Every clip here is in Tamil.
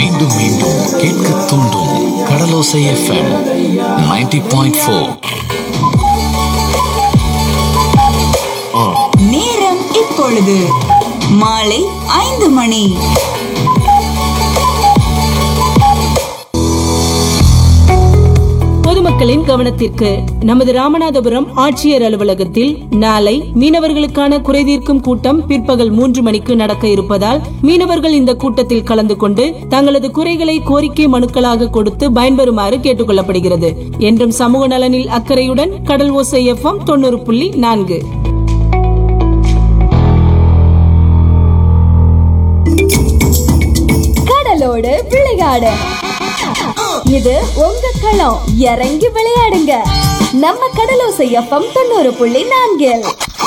மீண்டும் மீண்டும் கேட்க தூண்டும் கடலோசை எஃப்எம் 90.4 பாயிண்ட் ஃபோர் நேரம் இப்பொழுது மாலை ஐந்து மணி பொதுமக்களின் கவனத்திற்கு நமது ராமநாதபுரம் ஆட்சியர் அலுவலகத்தில் நாளை மீனவர்களுக்கான குறைதீர்க்கும் கூட்டம் பிற்பகல் மூன்று மணிக்கு நடக்க இருப்பதால் மீனவர்கள் இந்த கூட்டத்தில் கலந்து கொண்டு தங்களது குறைகளை கோரிக்கை மனுக்களாக கொடுத்து பயன்பெறுமாறு கேட்டுக் கொள்ளப்படுகிறது என்றும் சமூக நலனில் அக்கறையுடன் கடல் ஓசை எஃப்எம் தொண்ணூறு புள்ளி நான்கு கடலோடு விளையாடு இது உங்க களம் இறங்கி விளையாடுங்க நம்ம கடலோசை எஃப்எம் தொண்ணூறு புள்ளி நான்கில்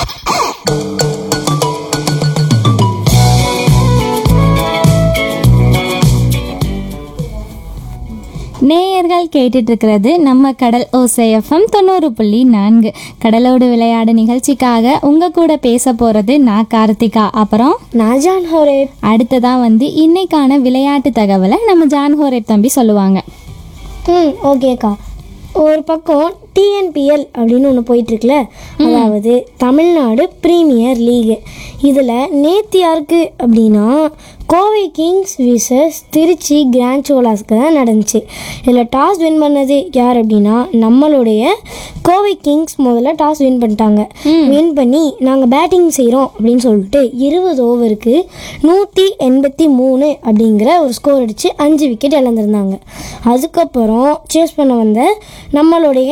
நேயர்கள் கேட்டுட்டு இருக்கிறது நம்ம கடல் ஓசை எஃப்எம் தொண்ணூறு புள்ளி நான்கு கடலோடு விளையாடு நிகழ்ச்சிக்காக உங்க கூட பேச போறது நான் கார்த்திகா அப்புறம் நான் ஜான் ஹோரேப் அடுத்ததா வந்து இன்னைக்கான விளையாட்டு தகவலை நம்ம ஜான் ஹோரேப் தம்பி சொல்லுவாங்க ம் ஓகேக்கா ஒரு பக்கம் டிஎன்பிஎல் அப்படின்னு ஒன்று போயிட்டுருக்குல அதாவது தமிழ்நாடு ப்ரீமியர் லீகு இதில் நேற்று யாருக்கு அப்படின்னா Kovai Kings versus Trichy Grand சோலாஸ்க்கு தான் நடந்துச்சு இதில் டாஸ் வின் பண்ணது யார் அப்படின்னா நம்மளுடைய கோவை கிங்ஸ் முதல்ல டாஸ் வின் பண்ணிட்டாங்க வின் பண்ணி நாங்கள் பேட்டிங் செய்கிறோம் அப்படின்னு சொல்லிட்டு இருபது ஓவருக்கு நூற்றி எண்பத்தி மூணு அப்படிங்கிற ஒரு ஸ்கோர் அடித்து அஞ்சு விக்கெட் இழந்திருந்தாங்க அதுக்கப்புறம் சேஸ் பண்ண வந்த நம்மளுடைய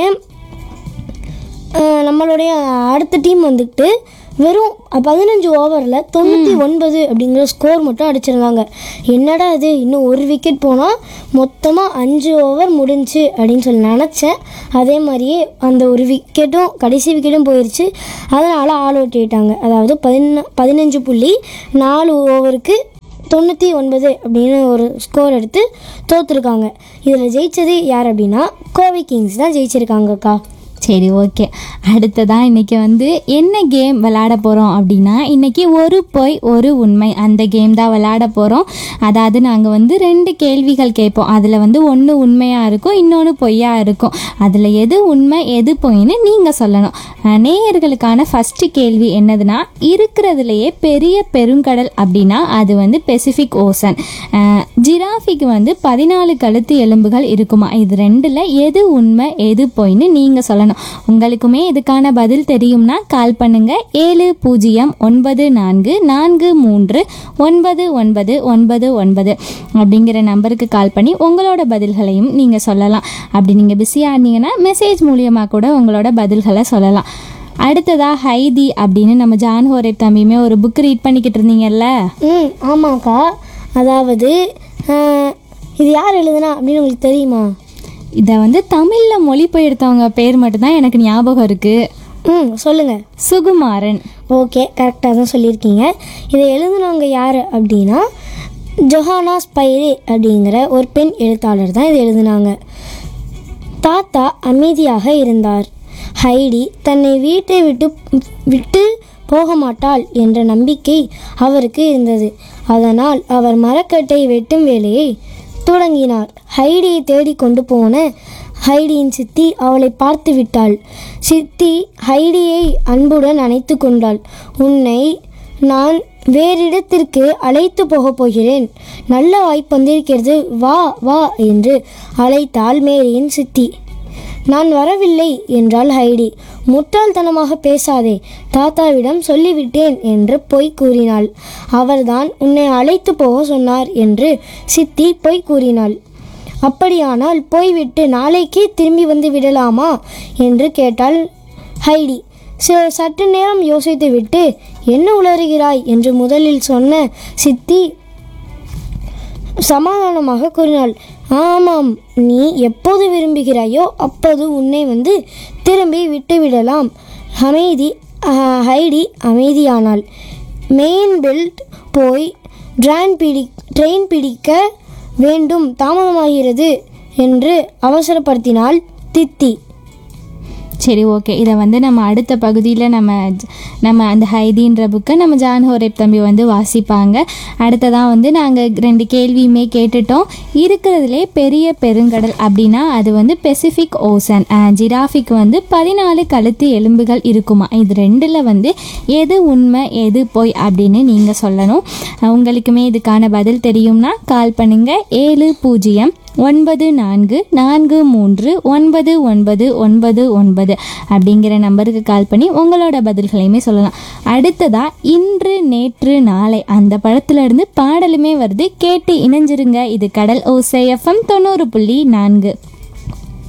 அஹ், நம்மளுடைய அடுத்த டீம் வந்துட்டு வெறும் பதினஞ்சு ஓவரில் தொண்ணூற்றி ஒன்பது அப்படிங்கிற ஸ்கோர் மட்டும் அடிச்சிருந்தாங்க என்னடா இது இன்னும் ஒரு விக்கெட் போனால் மொத்தமாக அஞ்சு ஓவர் முடிஞ்சுச்சு அப்படின்னு சொல்லி நினச்சேன் அதே மாதிரியே அந்த ஒரு விக்கெட்டும் கடைசி விக்கெட்டும் போயிடுச்சு அதனால் ஆல் அவுட் ஆயிட்டாங்க அதாவது பதின பதினஞ்சு புள்ளி நாலு ஓவருக்கு தொண்ணூற்றி ஒன்பது அப்படின்னு ஒரு ஸ்கோர் எடுத்து தோற்றுருக்காங்க இதில் ஜெயிச்சது யார் அப்படின்னா கோவை கிங்ஸ் தான் ஜெயிச்சிருக்காங்கக்கா சரி ஓகே அடுத்ததான் இன்னைக்கு வந்து என்ன கேம் விளையாட போகிறோம் அப்படின்னா இன்னைக்கு ஒரு பொய் ஒரு உண்மை அந்த கேம் தான் விளையாட போகிறோம் அதாவது நாங்கள் வந்து ரெண்டு கேள்விகள் கேட்போம் அதில் வந்து ஒன்று உண்மையாக இருக்கும் இன்னொன்று பொய்யா இருக்கும் அதில் எது உண்மை எது பொய்ன்னு நீங்கள் சொல்லணும் அஹ் நேயர்களுக்கான ஃபஸ்ட்டு கேள்வி என்னதுன்னா இருக்கிறதுலையே பெரிய பெருங்கடல் அப்படின்னா அது வந்து பெசிபிக் ஓசன் அஹ் ஜிராஃபிக்கு வந்து பதினாலு கழுத்து எலும்புகள் இருக்குமா இது ரெண்டில் எது உண்மை எது பொய்ன்னு நீங்கள் சொல்லணும் உங்களுக்குமே இதுக்கான பதில் தெரியும்னா கால் பண்ணுங்க ஏழு பூஜ்ஜியம் ஒன்பது நான்கு நான்கு மூன்று ஒன்பது ஒன்பது ஒன்பது ஒன்பது அப்படிங்கிற நம்பருக்கு கால் பண்ணி உங்களோட பதில்களையும் நீங்கள் சொல்லலாம் அப்படி நீங்கள் பிஸியாக இருந்தீங்கன்னா மெசேஜ் மூலியமாக கூட உங்களோட பதில்களை சொல்லலாம் அடுத்ததாக ஹைதி அப்படின்னு நம்ம ஜான் ஹோரேப் தம்பியுமே ஒரு புக் ரீட் பண்ணிக்கிட்டு இருந்தீங்கல்ல ம் ஆமாக்கா அதாவது அஹ், இது யார் எழுதுனா அப்படின்னு உங்களுக்கு தெரியுமா இதை வந்து தமிழில் மொழிபெயர்த்தவங்க பேர் மட்டும்தான் எனக்கு ஞாபகம் இருக்குது ம் சொல்லுங்கள் சுகுமாரன் ஓகே கரெக்டாக தான் சொல்லியிருக்கீங்க இதை எழுதுனவங்க யார் அப்படின்னா ஜொஹானா ஸ்பைரே அப்படிங்கிற ஒரு பெண் எழுத்தாளர் தான் இதை எழுதுனாங்க தாத்தா அமைதியாக இருந்தார் ஹைடி தன்னை வீட்டை விட்டு விட்டு போக மாட்டாள் என்ற நம்பிக்கை அவருக்கு இருந்தது அதனால் அவர் மரக்கட்டை வெட்டும் வேலையை தொடங்கினார் ஹைடியை தேடி கொண்டு போன ஹைடியின் சித்தி அவளை பார்த்து விட்டாள் சித்தி ஹைடியை அன்புடன் அணைத்து கொண்டாள் உன்னை நான் வேறிடத்திற்கு அழைத்து போகப் போகிறேன் நல்ல வாய்ப்பு வந்திருக்கிறது வா வா என்று அழைத்தாள் மேரியின் சித்தி நான் வரவில்லை என்றாள் ஹைடி முட்டாள்தனமாக பேசாதே தாத்தாவிடம் சொல்லிவிட்டேன் என்று பொய் கூறினாள் அவர்தான் உன்னை அழைத்து போக சொன்னார் என்று சித்தி பொய் கூறினாள் அப்படியானால் போய்விட்டு நாளைக்கே திரும்பி வந்து விடலாமா என்று கேட்டாள் ஹைடி ச சற்று நேரம் யோசித்துவிட்டு என்ன உளறுகிறாய் என்று முதலில் சொன்ன சித்தி சமாதானமாக கூறினாள் ஆமாம் நீ எப்போது விரும்புகிறாயோ அப்போது உன்னை வந்து திரும்பி விட்டுவிடலாம் அமைதி அஹ், ஹைடி அமைதியானாள் மெயின் பெல்ட் போய் ட்ரான் பிடி ட்ரெயின் பிடிக்க வேண்டும் தாமதமாகிறது என்று அவசரப்படுத்தினாள் தித்தி சரி ஓகே இதை வந்து நம்ம அடுத்த பகுதியில் நம்ம ஜ- நம்ம அந்த ஹைதின்ற புக்கை நம்ம ஜான் ஹோரேப் தம்பி வந்து வாசிப்பாங்க அடுத்ததான் வந்து நாங்கள் ரெண்டு கேள்வியுமே கேட்டுட்டோம் இருக்கிறதுலே பெரிய பெருங்கடல் அப்படின்னா அது வந்து பெசிபிக் ஓசன் ஜிராஃபிக்கு வந்து பதினாலு கழுத்து எலும்புகள் இருக்குமா இது ரெண்டில் வந்து எது உண்மை எது பொய் அப்படின்னு நீங்கள் சொல்லணும் அஹ் உங்களுக்குமே இதுக்கான பதில் தெரியும்னா கால் பண்ணுங்க ஏழு பூஜ்ஜியம் ஒன்பது நான்கு நான்கு மூன்று ஒன்பது ஒன்பது ஒன்பது ஒன்பது அப்படிங்கிற நம்பருக்கு கால் பண்ணி உங்களோட பதில்களையுமே சொல்லலாம் அடுத்ததா இன்று நேற்று நாளை அந்த படத்துல இருந்து பாடலுமே வருது கேட்டு இணைஞ்சிருங்க இது கடல் ஓசை எஃப்எம் தொண்ணூறு புள்ளி நான்கு